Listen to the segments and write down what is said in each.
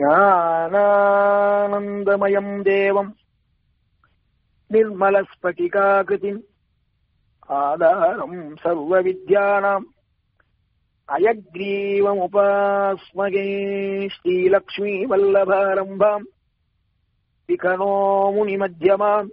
ஞானானந்தமயம் தேவம் निर्मलस्फटिकाकृतिम् आधारम् सर्वविद्यानाम् अयग्रीवमुपास्मगे श्रीलक्ष्मीवल्लभारम्भाम् विकनो मुनिमध्यमाम्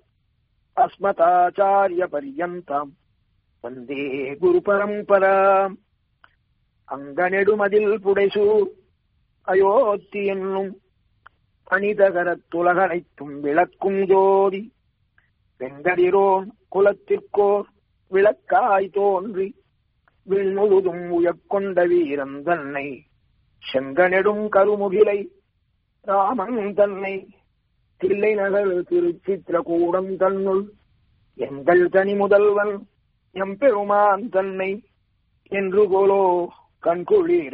अस्मताचार्यपर्यन्ताम् வந்தே குரு பரம்பராம் அங்கநெடுமதில் புடைசூர் அயோத்தி என்னும் அணிதகரத்துலகனைத்தும் விளக்கும் ஜோதி வெங்கடிரோன் குலத்திற்கோர் விளக்காய் தோன்றி விண்முழுதும் உயக்கொண்ட வீரன் தன்னை செங்கனெடும் கருமுகிலை ராமன் தன்னை தில்லை நகர் திருச்சித்திரகூடம் தன்னுள் எங்கள் தனி முதல்வன் எம்பெருமான் தன்னை என்று போலோ கண்குளிர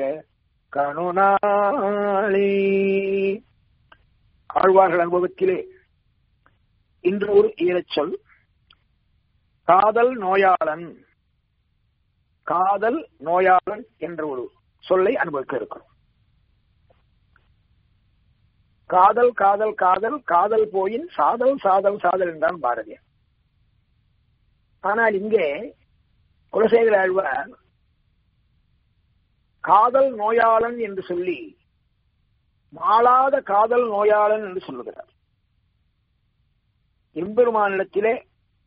கணுநாளே ஆழ்வார்கள் அனுபவத்திலே இன்று ஒரு ஈரச்சொல் காதல் நோயாளன் காதல் நோயாளன் என்ற ஒரு சொல்லை அனுபவிக்க இருக்கிறோம் காதல் காதல் காதல் காதல் போயின் சாதல் சாதல் சாதல் என்றான் பாரதியார் ஆனால் இங்கே குலசேகர ஆழ்வார் காதல் நோயாளன் என்று சொல்லி மாளாத காதல் நோயாளன் என்று சொல்லுகிறார் எம்பெருமானிடத்திலே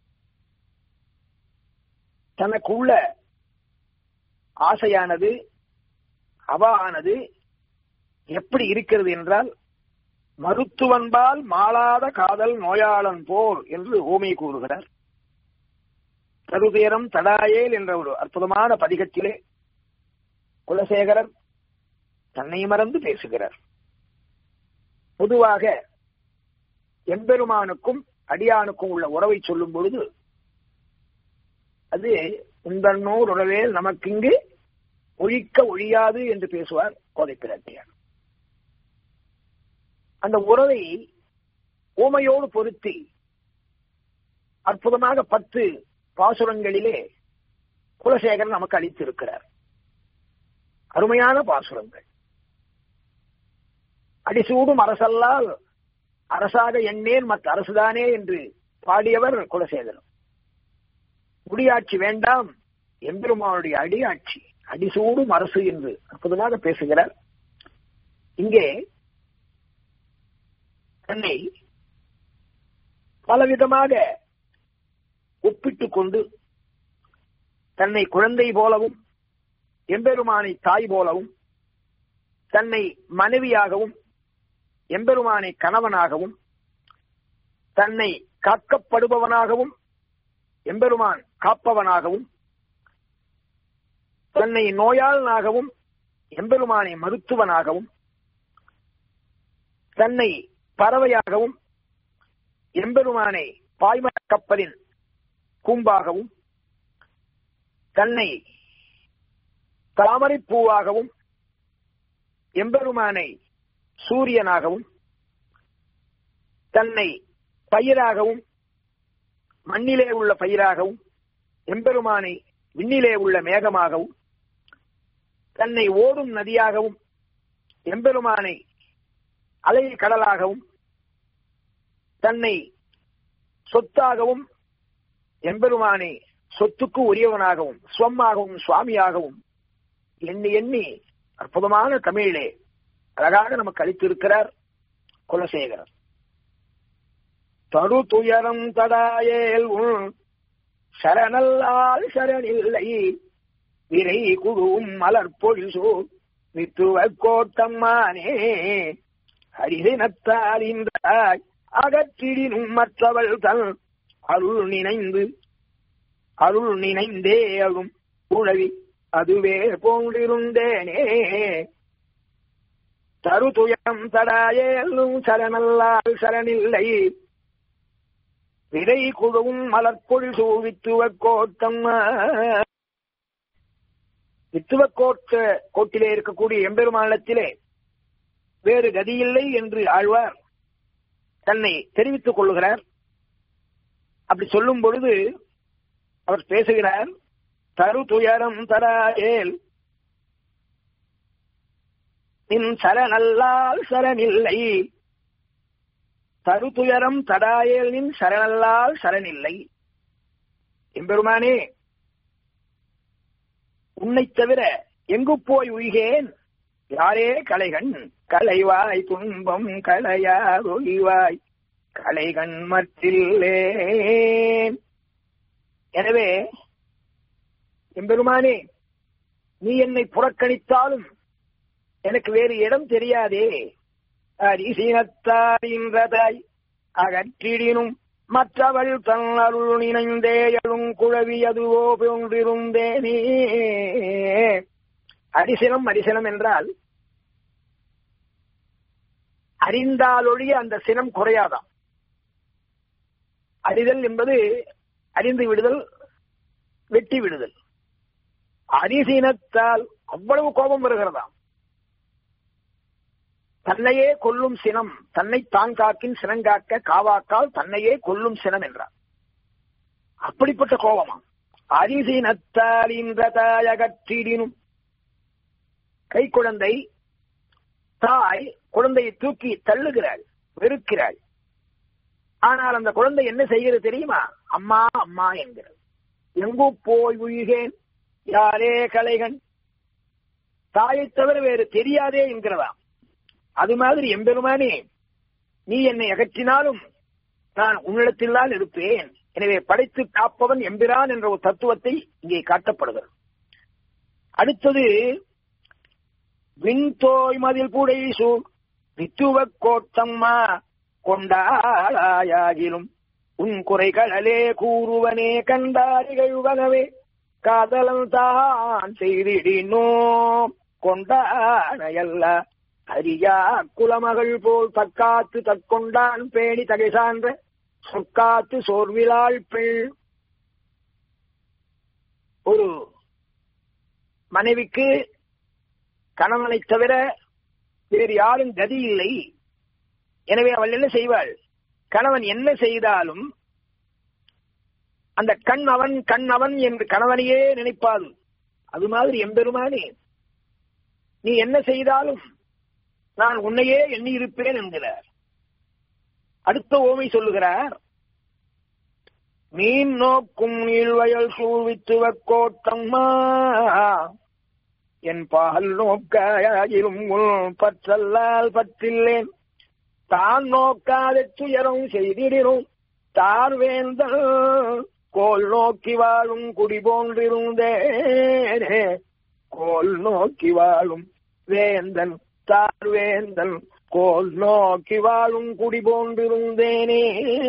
தனக்குள்ள ஆசையானது அவானது எப்படி இருக்கிறது என்றால் மருத்துவன்பால் மாளாத காதல் நோயாளன் போல் என்று ஓமை கூறுகிறார் தருதேரம் தடாயேல் என்ற ஒரு அற்புதமான பதிகத்திலே குலசேகரர் தன்னை மறந்து பேசுகிறார் பொதுவாக எம்பெருமானுக்கும் அடியானுக்கும் உள்ள உறவை சொல்லும் பொழுது அது உந்தன்னோர் உறவே நமக்கிங்கு ஒழிக்க ஒழியாது என்று பேசுவார் கோதை பிராட்டியார் அந்த உறவை ஊமையோடு பொருத்தி அற்புதமாக பத்து பாசுரங்களிலே குலசேகரன் நமக்கு அளித்திருக்கிறார் அருமையான பாசுரங்கள் அடிசூடும் அரசல்லால் அரசாக எண்ணேன் மற்ற அரசுதானே என்று பாடியவர் குலசேகரன் முடியாட்சி வேண்டாம் எம்பெருமானுடைய அடியாட்சி அடிசூடும் அரசு என்று அற்புதமாக பேசுகிறார் இங்கே தன்னை பலவிதமாக ஒப்பிட்டுக் கொண்டு தன்னை குழந்தை போலவும் எம்பெருமானை தாய் போலவும் தன்னை மனைவியாகவும் எம்பெருமானை கணவனாகவும் தன்னை காக்கப்படுபவனாகவும் எம்பெருமான் காப்பவனாகவும் தன்னை நோயாளனாகவும் எம்பெருமானை மருத்துவனாகவும் தன்னை பறவையாகவும் எம்பெருமானை பாய்மர கப்பலின் கூம்பாகவும் தன்னை தாமரை பூவாகவும் எம்பெருமானை சூரியனாகவும் தன்னை பயிராகவும் மண்ணிலே உள்ள பயிராகவும் எம்பெருமானை விண்ணிலே உள்ள மேகமாகவும் தன்னை ஓடும் நதியாகவும் எம்பெருமானை அலை கடலாகவும் தன்னை சொத்தாகவும் எம்பெருமானை சொத்துக்கு உரியவனாகவும் ஸ்வமாகவும் சுவாமியாகவும் எண்ணி எண்ணி அற்புதமான தமிழிலே அழகாக நமக்கு அளித்திருக்கிறார் குலசேகரர் தரு துயரம் தடாயேல் உன் சரணல்லால் சரணில்லை விரை குழுவும் மலர் பொழிசூர் வித்துவ கோட்டம்மானே ஹரிதினத்தால் இன்றாய் அகற்றிடினும் மற்றவள் தன் அருள் நினைந்து அருள் நினைந்தே அழும் உழவி அதுவே போன்றிருந்தேனே தரு துயம் தடாயேலும் சரணல்லால் சரணில்லை விதை குழுவும் மலர்பொழி சூவித்துவ கோட்டம் வித்துவ கோட்ட கோட்டிலே இருக்கக்கூடிய எம்பெருமானத்திலே வேறு கதியில்லை என்று ஆழ்வார் தன்னை தெரிவித்துக் கொள்ளுகிறார் அப்படி சொல்லும் பொழுது அவர் பேசுகிறார் தரு துயரம் தராயேல் நின் சரணல்லால் சரணில்லை தருதுயரம் தடாயேல் நின் சரணல்லால் சரணில்லை எம்பெருமானே உன்னைத் தவிர எங்கு போய் உய்கேன் யாரே கலைகண் கலைவாய் துன்பம் கலையாருவாய் கலைகண் மற்றில்லேன் எனவே எம்பெருமானே நீ என்னை புறக்கணித்தாலும் எனக்கு வேறு இடம் தெரியாதே அரிசினத்தாரின்றதாய் அகற்றிடினும் மற்றவள் தன் அருள் நினைந்தே எழும் குழவி அதுவோ போன்றிருந்தேனே அரிசனம் அரிசனம் என்றால் அறிந்தாலொழிய அந்த சினம் குறையாதாம் அறிதல் என்பது அறிந்து விடுதல் வெட்டி விடுதல் அரிசினத்தால் அவ்வளவு கோபம் வருகிறதாம் தன்னையே கொல்லும் சினம் தன்னை தான் காக்கின் சினங்காக்க காவாக்கால் தன்னையே கொல்லும் சினம் என்றார் அப்படிப்பட்ட கோபமா அரிசினத்தால் இன்ற தாயகற்றிடினும் கை குழந்தை தாய் குழந்தையை தூக்கி தள்ளுகிறாள் வெறுக்கிறாள் ஆனால் அந்த குழந்தை என்ன செய்கிறது தெரியுமா அம்மா அம்மா என்கிறது எங்கு போய் உயிகேன் யாரே கலைகன் தாயை தவிர வேறு தெரியாதே என்கிறதாம் அது மாதிரி எம்பெருமானே நீ என்னை அகற்றினாலும் நான் உன்னிடத்தில் தான் இருப்பேன் எனவே படைத்து காப்பவன் எம்பிரான் என்ற ஒரு தத்துவத்தை இங்கே காட்டப்படுகிறது அடுத்தது விண்தோய் மதில் புடைசு வித்துவ கோட்டம்மா கொண்டாளாயாகிலும் உன் குறைகளே கூறுவனே கண்டாரிகழ்வனவே காதலன் தான் செய்திடினோ கொண்டானையல்ல அரியா குலமகள் போல் தக்காத்து தற்கொண்டான் பேணி தகை சான்ற சொற்காத்து சோர்விலாள் பெண் ஒரு மனைவிக்கு கணவனை தவிர வேறு யாரும் கதி இல்லை எனவே அவள் என்ன செய்வாள் கணவன் என்ன செய்தாலும் அந்த கண் அவன் கண் அவன் என்று கணவனையே நினைப்பாள் அது மாதிரி எம்பெருமானே நீ என்ன செய்தாலும் நான் உன்னையே எண்ணி இருப்பேன் என்கிறார் அடுத்த ஓமை சொல்லுகிறார் மீன் நோக்கும் நீள்வயல் சூழ்வித்துவ கோட்டம்மா என் பால் நோக்காயிரும் பற்றல்லால் பற்றில்லேன் தான் நோக்காத துயரம் செய்திடும் தார் வேந்தல் கோல் நோக்கி வாழும் குடி போன்றிருந்தேனே கோல் நோக்கி வாழும் வேந்தன் தார் வேந்தன் கோல் நோக்கி வாழும் குடி போன்றிருந்தேனே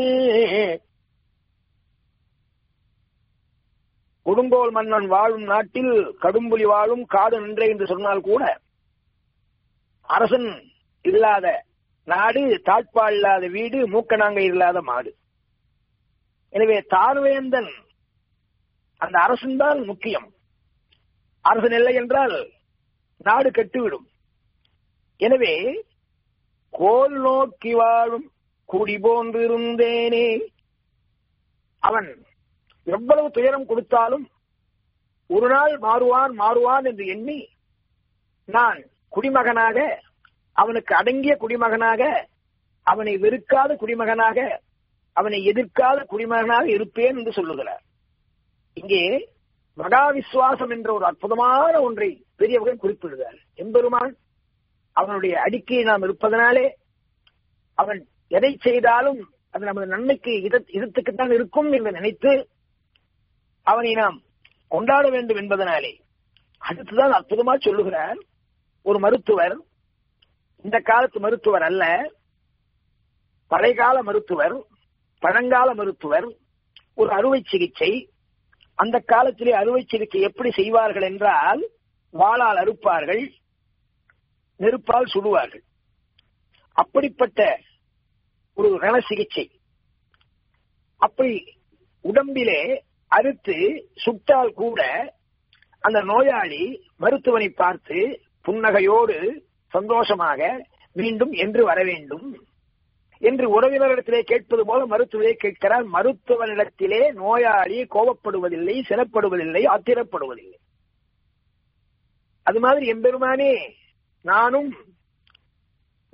கொடுங்கோல் மன்னன் வாழும் நாட்டில் கடும்புலி வாழும் காடு நின்றே என்று சொன்னால் கூட அரசன் இல்லாத நாடு தாழ்பா இல்லாத வீடு மூக்கநாங்க இல்லாத மாடு எனவே தார்வேந்தன் அந்த அரசன் தான் முக்கியம் அரசன் இல்லை என்றால் நாடு கெட்டுவிடும் எனவே கோல் நோக்கி வாழும் குடி போன்றிருந்தேனே அவன் எவ்வளவு துயரம் கொடுத்தாலும் ஒரு நாள் மாறுவான் மாறுவான் என்று எண்ணி நான் குடிமகனாக அவனுக்கு அடங்கிய குடிமகனாக அவனை வெறுக்காத குடிமகனாக அவனை எதிர்க்காத குடிமகனாக இருப்பேன் என்று சொல்லுகிறார் இங்கே மகா விசுவாசம் என்ற ஒரு அற்புதமான ஒன்றை பெரியவர்கள் குறிப்பிடுகிறார் எம்பெருமான் அவனுடைய அடிக்கையை நாம் இருப்பதனாலே அவன் எதை செய்தாலும் அது நமது நன்மைக்கு இதத்துக்குத்தான் இருக்கும் என்று நினைத்து அவனை நாம் கொண்டாட வேண்டும் என்பதனாலே அடுத்துதான் அற்புதமா சொல்லுகிறார் ஒரு மருத்துவர் இந்த காலத்து மருத்துவர் அல்ல பழைகால மருத்துவர் பழங்கால மருத்துவர் ஒரு அறுவை சிகிச்சை அந்த காலத்திலே அறுவை சிகிச்சை எப்படி செய்வார்கள் என்றால் வாளால் அறுப்பார்கள் நெருப்பால் சுடுவார்கள் அப்படிப்பட்ட ஒரு ரண சிகிச்சை அப்படி உடம்பிலே அறுத்து சுட்டால் கூட அந்த நோயாளி மருத்துவனை பார்த்து புன்னகையோடு சந்தோஷமாக மீண்டும் என்று வர வேண்டும் என்று உறவினரிடத்திலே கேட்பது போல மருத்துவரை கேட்கிறார் மருத்துவனிடத்திலே நோயாளி கோபப்படுவதில்லை சினப்படுவதில்லை ஆத்திரப்படுவதில்லை அது மாதிரி எம்பெருமானே நானும்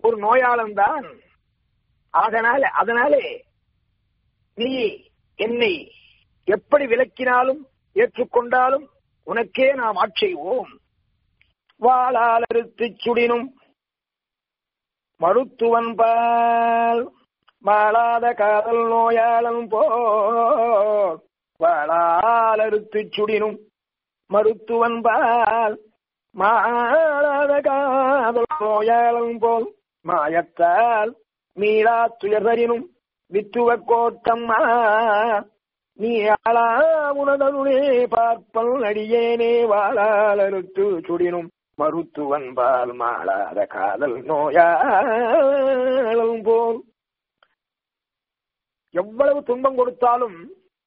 ஒரு நோயாளன் தான் அதனால அதனாலே நீ என்னை எப்படி விளக்கினாலும் ஏற்றுக்கொண்டாலும் உனக்கே நாம் ஆட்செய்வோம் வாழால் அறுத்து சுடினும் மருத்துவன் பால் மாளாத காதல் நோயாளன் போ வாழால் அறுத்து சுடினும் மருத்துவன் பால் மாளாத காதல் நோயாளன் போல் மாயத்தால் மீளா துயர்தரினும் வித்துவ கோட்டம்மா நீ ஆளா உனதனுடே பார்ப்பல் அடியேனே வாழாலறுத்து சுடினும் மருத்துவன் பால் மாளாத காதல் நோயாளும் போல் எவ்வளவு துன்பம் கொடுத்தாலும்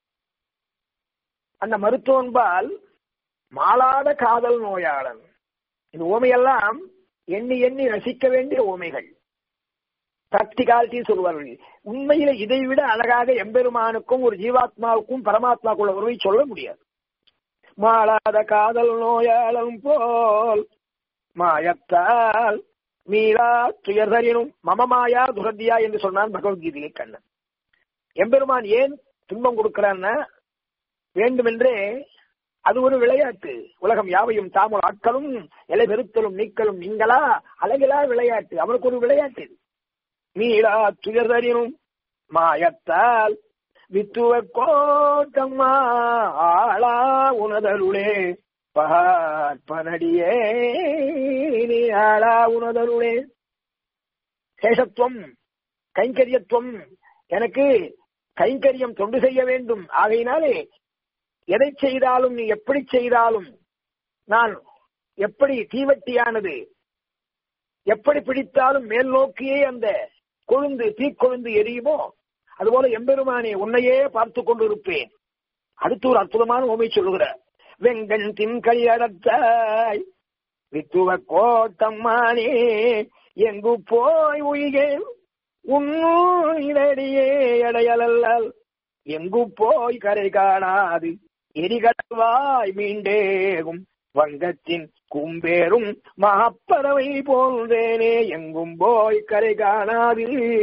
அந்த மருத்துவன் பால் மாளாத காதல் நோயாளன் இந்த ஓமையெல்லாம் எண்ணி எண்ணி ரசிக்க வேண்டிய ஓமைகள் பிராக்டிகாலிட்டி சொல்வார்கள் உண்மையில இதை விட அழகாக எம்பெருமானுக்கும் ஒரு ஜீவாத்மாவுக்கும் பரமாத்மாக்குள்ள உறவை சொல்ல முடியாது மாளாத காதல் நோயாளம் போல் மாயத்தால் மீளா துயர்தரினும் மமமாயா துரத்தியா என்று சொன்னான் பகவத்கீதையை கண்ணன் எம்பெருமான் ஏன் துன்பம் கொடுக்கிறான்னா வேண்டுமென்றே அது ஒரு விளையாட்டு உலகம் யாவையும் தாமல் ஆட்களும் இலை பெருத்தலும் நீக்கலும் நீங்களா அழகிலா விளையாட்டு அவனுக்கு ஒரு விளையாட்டு இது மீளா துயர்தரினும் மாயத்தால் வித்துவ கோட்டம்மா ஆளா உனதருளே பார்ப்பனடியே நீ ஆளா உனதருளே சேஷத்துவம் கைங்கரியத்துவம் எனக்கு கைங்கரியம் தொண்டு செய்ய வேண்டும் ஆகையினாலே எதை செய்தாலும் நீ எப்படி செய்தாலும் நான் எப்படி தீவட்டியானது எப்படி பிடித்தாலும் மேல் நோக்கியே அந்த கொழுந்து தீக்கொழுந்து எரியுமோ அதுபோல எம்பெருமானே உன்னையே பார்த்து கொண்டிருப்பேன் அடுத்து ஒரு அற்புதமான ஓமை சொல்லுகிறார் வெங்கண் தின்கை அடத்தாய் வித்துவ கோட்டம்மானே எங்கு போய் உயிகேன் உன்னடியே அடையலல்லால் எங்கு போய் கரை காணாது எரிகடவாய் மீண்டேகும் வங்கத்தின் கும்பேரும் மாப்பறவை போன்றேனே எங்கும் போய் கரை காணாது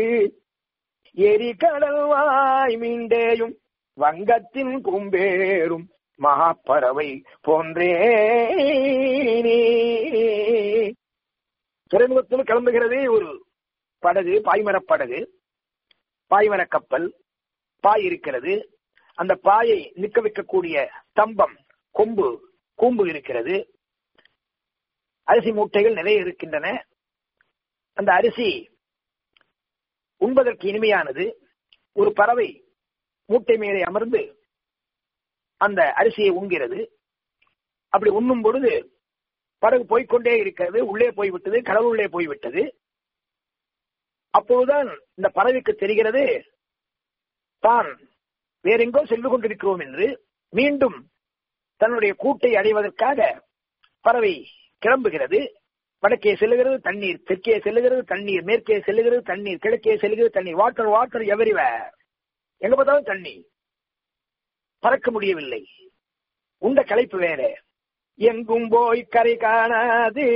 எரிகடல்வாய் மீண்டேயும் வங்கத்தின் கும்பேரும் மகாப்பறவை போன்றேனே துறைமுகத்தில் கிளம்புகிறது ஒரு படகு பாய்மரப் படகு பாய்மர கப்பல் பாய் இருக்கிறது அந்த பாயை நிற்க வைக்கக்கூடிய ஸ்தம்பம் கொம்பு கூம்பு இருக்கிறது அரிசி மூட்டைகள் நிறைய இருக்கின்றன அந்த அரிசி உண்பதற்கு இனிமையானது ஒரு பறவை மூட்டை மேலே அமர்ந்து அந்த அரிசியை உண்கிறது அப்படி உண்ணும் பொழுது படகு போய்கொண்டே இருக்கிறது உள்ளே போய்விட்டது கடவுளே போய்விட்டது அப்பொழுதுதான் இந்த பறவைக்கு தெரிகிறது தான் வேறெங்கோ சென்று கொண்டிருக்கிறோம் என்று மீண்டும் தன்னுடைய கூட்டை அடைவதற்காக பறவை கிளம்புகிறது வடக்கே செல்லுகிறது தண்ணீர் தெற்கே செல்லுகிறது தண்ணீர் மேற்கே செல்லுகிறது தண்ணீர் கிழக்கே செல்லுகிறது தண்ணீர் வாட்டர் வாட்டர் எவரிவேர் எங்க பார்த்தாலும் தண்ணி பறக்க முடியவில்லை உண்ட களைப்பு வேற எங்கும் போய் கரை காணாது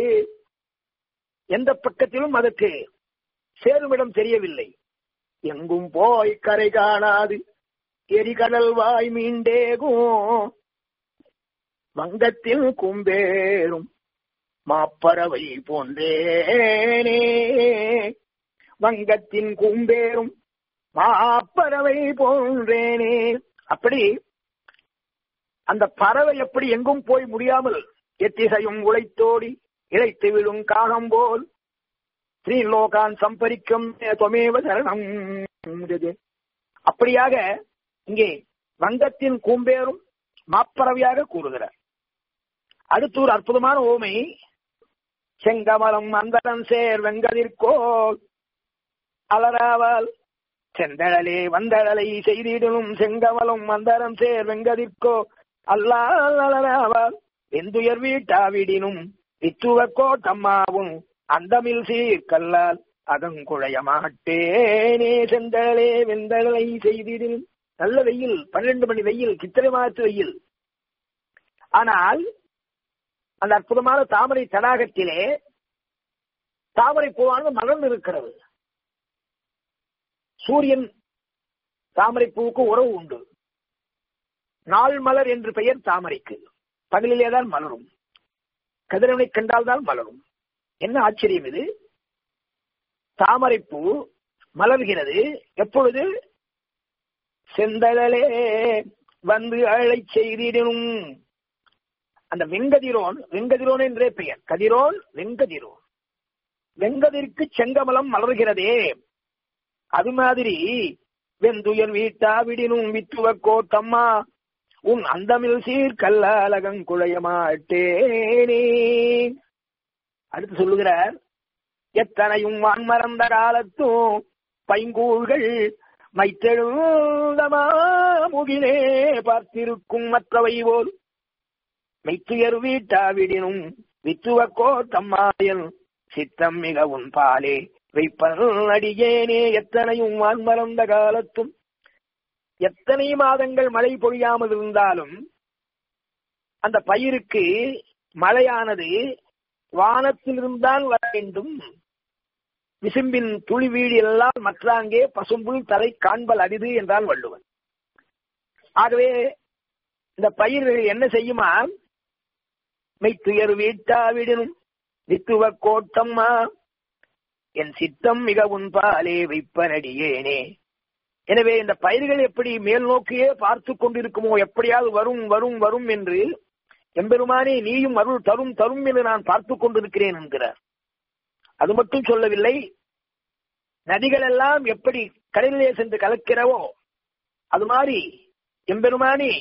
எந்த பக்கத்திலும் அதற்கு சேருமிடம் தெரியவில்லை எங்கும் போய் கரை காணாது எரிகடல் வாய் மீண்டேகும் வங்கத்தில் கும்பேரும் மாப்பறவை போன்றேனே வங்கத்தின் கும்பேரும் மாப்பறவை போன்றேனே அப்படி அந்த பறவை எப்படி எங்கும் போய் முடியாமல் எத்திசையும் உழைத்தோடி இழைத்து விழும் காகம் போல் ஸ்ரீலோகான் சம்பரிக்கும் தொமேவ சரணம் அப்படியாக இங்கே வங்கத்தின் கூம்பேரும் மாப்பறவையாக கூறுகிறார் அடுத்து ஒரு அற்புதமான ஓமை செங்கமலம் அந்தரன் சேர் வெங்கதிர்கோல் அலராவால் செந்தழலே வந்தழலை செய்திடலும் செங்கமலம் மந்தரம் சேர் வெங்கதிர்கோ அல்லால் அலராவால் எந்துயர் வீட்டாவிடினும் இத்துவ கோட்டம்மாவும் அந்தமில் சீர்கல்லால் அதங்குழைய மாட்டேனே செந்தழலே வெந்தழலை செய்திடில் நல்ல வெயில் பன்னிரண்டு மணி வெயில் சித்திரை மாதத்து வெயில் ஆனால் அந்த அற்புதமான தாமரை தடாகத்திலே தாமரை பூவானது மலர்ந்து இருக்கிறது சூரியன் தாமரை பூவுக்கு உறவு உண்டு நாள் மலர் என்று பெயர் தாமரைக்கு பகலிலேதான் மலரும் கதிரவனை கண்டால்தான் மலரும் என்ன ஆச்சரியம் இது தாமரைப்பூ மலர்கிறது எப்பொழுது செந்தழலே வந்து அழை செய்திடும் அந்த வெங்கதிரோன் வெங்கதிரோன் என்றே பெயர் கதிரோன் வெங்கதிரோன் வெங்கதிற்கு செங்கமலம் மலர்கிறதே அது மாதிரி வெந்துயர் வீட்டா விடினும் வித்துவ கோட்டம்மா உன் அந்தமில் சீர் கல்லாலகம் குழைய மாட்டேனே அடுத்து சொல்லுகிறார் எத்தனையும் வான் மறந்த காலத்தும் பைங்கூழ்கள் மைத்தெழுந்தமா முகிலே பார்த்திருக்கும் மற்றவை போல் மெய்த்துயர் வீட்டாவிடினும் வித்துவ கோட்டம்மாயன் சித்தம் மிகவும் பாலே வைப்பன் அடியேனே எத்தனையும் வான் மறந்த காலத்தும் எத்தனை மாதங்கள் மழை பொழியாமல் இருந்தாலும் அந்த பயிருக்கு மழையானது வானத்திலிருந்தான் வர வேண்டும் விசும்பின் துளி வீடு எல்லாம் மற்றாங்கே பசும்புல் தலை காண்பல் அரிது என்றால் வள்ளுவன் ஆகவே இந்த பயிர்கள் என்ன செய்யுமா மெய்த்துயர் வீட்டாவிடனும் நித்துவ கோட்டம்மா என் சித்தம் மிக உன்பாலே வைப்பனடியேனே எனவே இந்த பயிர்கள் எப்படி மேல் நோக்கியே பார்த்து கொண்டிருக்குமோ எப்படியாவது வரும் வரும் வரும் என்று எம்பெருமானே நீயும் அருள் தரும் தரும் என்று நான் பார்த்து கொண்டிருக்கிறேன் என்கிறார் அது மட்டும் சொல்லவில்லை நதிகள் எல்லாம் எப்படி கடலிலே சென்று கலக்கிறவோ அது மாதிரி எம்பெருமானி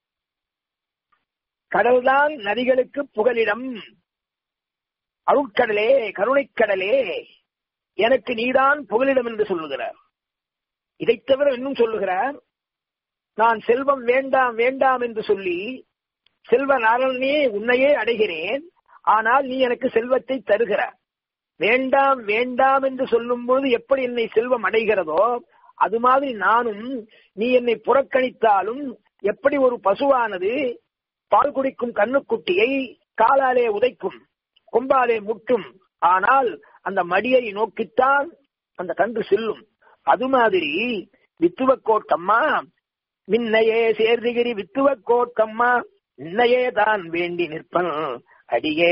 கடல்தான் நதிகளுக்கு புகலிடம் அருட்கடலே கருணைக்கடலே எனக்கு நீதான் புகலிடம் என்று சொல்லுகிறார் இதைத் தவிர இன்னும் சொல்லுகிறார் நான் செல்வம் வேண்டாம் வேண்டாம் என்று சொல்லி செல்வ நாரணனே உன்னையே அடைகிறேன் ஆனால் நீ எனக்கு செல்வத்தை தருகிறார் வேண்டாம் வேண்டாம் என்று சொல்லும் பொழுது எப்படி என்னை செல்வம் அடைகிறதோ அது மாதிரி நானும் நீ என்னை புறக்கணித்தாலும் எப்படி ஒரு பசுவானது பால் குடிக்கும் கண்ணுக்குட்டியை காலாலே உதைக்கும் கொம்பாலே முட்டும் ஆனால் அந்த மடியை நோக்கித்தான் அந்த கன்று செல்லும் அது மாதிரி வித்துவ கோட்டம்மா மின்னையே சேர்திகிரி வித்துவ கோட்டம்மா இன்னையே தான் வேண்டி நிற்பன் அடியே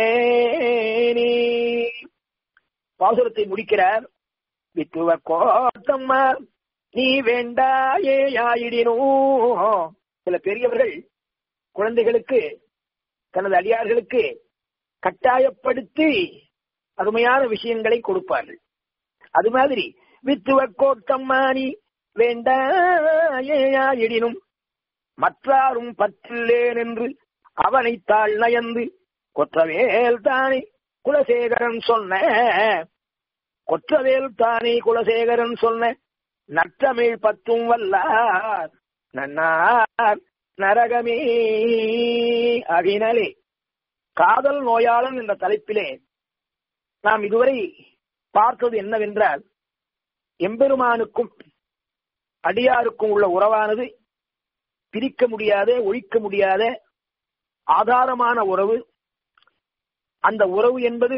பாசுரத்தை முடிக்கிறார் வித்துவ கோட்டம்மா நீ வேண்டாயே ஆயிடினோ சில பெரியவர்கள் குழந்தைகளுக்கு தனது அடியார்களுக்கு கட்டாயப்படுத்தி அருமையான விஷயங்களை கொடுப்பார்கள் அது மாதிரி வித்துவ கோட்டம்மானி வேண்டாயிடினும் மற்றாரும் பற்றில்லேன் என்று அவனை தாழ் நயந்து கொற்றவேல் தானே குலசேகரன் சொன்ன கொற்றவேல் தானே குலசேகரன் சொன்ன நற்றமிழ் பத்தும் வல்லார் நன்னார் நரகமே அகினலே காதல் நோயாளன் என்ற தலைப்பிலே நாம் இதுவரை பார்த்தது என்னவென்றால் எம்பெருமானுக்கும் அடியாருக்கும் உள்ள உறவானது பிரிக்க முடியாத ஒழிக்க முடியாத ஆதாரமான உறவு அந்த உறவு என்பது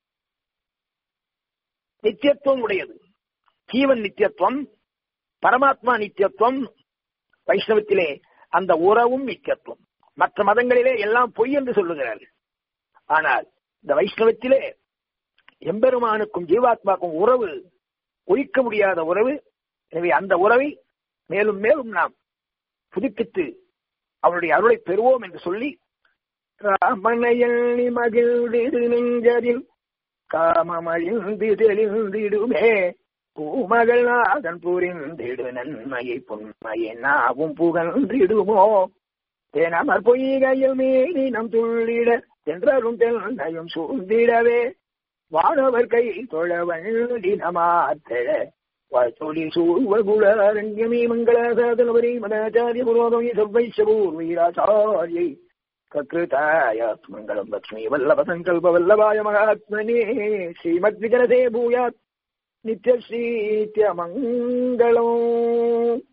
நித்தியத்துவம் உடையது ஜீவன் நித்தியத்துவம் பரமாத்மா நித்தியத்துவம் வைஷ்ணவத்திலே அந்த உறவும் நித்தியத்துவம் மற்ற மதங்களிலே எல்லாம் பொய் என்று சொல்லுகிறார்கள் ஆனால் இந்த வைஷ்ணவத்திலே எம்பெருமானுக்கும் ஜீவாத்மாக்கும் உறவு ஒழிக்க முடியாத உறவு எனவே அந்த உறவை மேலும் மேலும் நாம் புதுப்பித்து அவருடைய அருளை பெறுவோம் என்று சொல்லி ராமனையள்ளி மகிழ்ந்திடு நெஞ்சரில் காமமழிந்து தெளிந்திடுமே பூமகள் நாதன் புரிந்திடு நன்மையை பொன்மையை நாவும் புகழ்ந்திடுமோ தேனமர் பொய்கையில் மேனி நம் துள்ளிட சென்றரும் தென்னையும் சூழ்ந்திடவே வானவர் கை தொழ வண்டினமாத்தழ வாய்த்தொழி சூர்வகுலரண்யமே மங்களாசாதனவரி மதாச்சாரிய புரோகமி சர்வைஷபூர்வீராச்சாரியை கக்ருதாயாத் மங்களம் லக்ஷ்மி வல்லப சங்கல்ப வல்லபாய மகாத்மனே ஸ்ரீமத் விஜனதே பூயாத் நித்யஸ்ரீத்ய மங்களம்